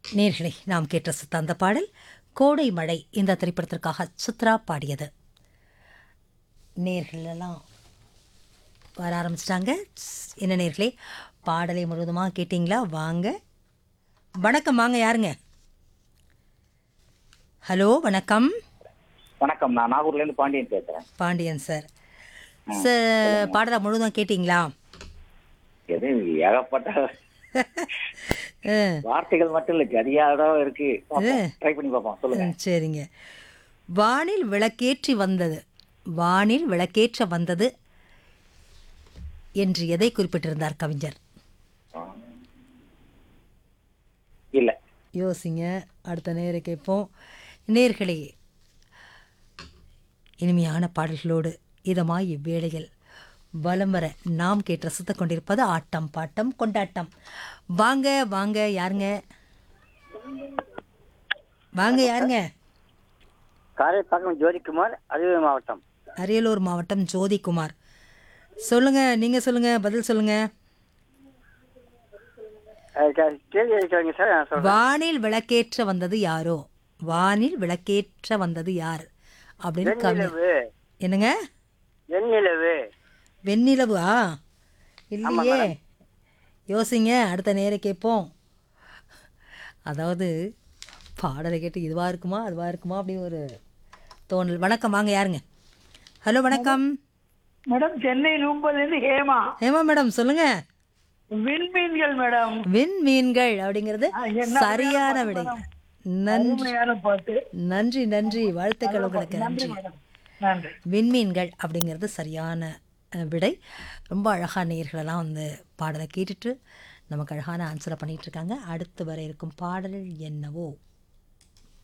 நேர்களை நாம் கேட்ட சுத்த அந்த பாடல் கோடை மழை இந்த திரைப்படத்திற்காக சித்ரா பாடியது நேர்கள் எல்லாம் வர ஆரம்பிச்சிட்டாங்க என்ன நேர்களே பாடலை முழுவதுமாக கேட்டிங்களா வாங்க வணக்கம் வாங்க யாருங்க ஹலோ வணக்கம் வணக்கம் நான் நாகூர்ல இருந்து பாண்டியன் பேசுறேன் பாண்டியன் சார் சார் பாடலை முழுவதும் கேட்டிங்களா எது ஏகப்பட்ட ஆ, வார்த்தைகள் மட்டும் இல்ல கரியாடம் இருக்கு ட்ரை பண்ணி பார்ப்போம் சொல்லுங்க ம், சரிங்க வானில் விளக்கேற்றி வந்தது வானில் விளக்கேற்ற வந்தது என்று எதை குறிப்பிட்டிருந்தார் கவிஞர் இல்ல யோசிங்க அடுத்த நேரம் கேட்போம் நேர்களே இனிமையான பாடல்களோடு இதமாய் இவ்வேளையில் வலம் வர நாம் கேட்டு ரசித்துக் கொண்டிருப்பது ஆட்டம் பாட்டம் கொண்டாட்டம் வாங்க வாங்க யாருங்க வாங்க யாருங்க காரைப்பாக்கம் ஜோதிக்குமார் அரியலூர் மாவட்டம் அரியலூர் மாவட்டம் ஜோதிகுமார் சொல்லுங்க நீங்க சொல்லுங்க பதில் சொல்லுங்க கேள்வி கேட்குறீங்க சார் நான் சொல்றேன் வானில் விளக்கேற்ற வந்தது யாரோ வானில் விளக்கேற்ற வந்தது யார் அப்படின்னு கவி என்னங்க வெண்ணிலவு வெண்ணிலவா இல்லையே யோசிங்க அடுத்த நேரம் கேட்போம் அதாவது பாடலை கேட்டு இதுவாக இருக்குமா அதுவாக இருக்குமா அப்படின்னு ஒரு தோணல் வணக்கம் வாங்க யாருங்க ஹலோ வணக்கம் மேடம் சென்னை நூம்பலேருந்து ஹேமா ஏமா மேடம் சொல்லுங்க விண்மீன்கள் மேடம் விண்மீன்கள் அப்படிங்கிறது என்ன சரியான விடை நன்றி அருமையான பாட்டு நன்றி நன்றி வாழ்த்துக்கள் உங்களுக்கு நன்றி மேடம் நன்றி விண்மீன்கள் அப்படிங்கிறது சரியான அஹ், விடை ரொம்ப அழகான நேர்களெல்லாம் வந்து பாடலை கேட்டுட்டு நமக்கு அழகான ஆன்சரை பண்ணிட்டு இருக்காங்க அடுத்து வர இருக்கும் பாடல் என்னவோ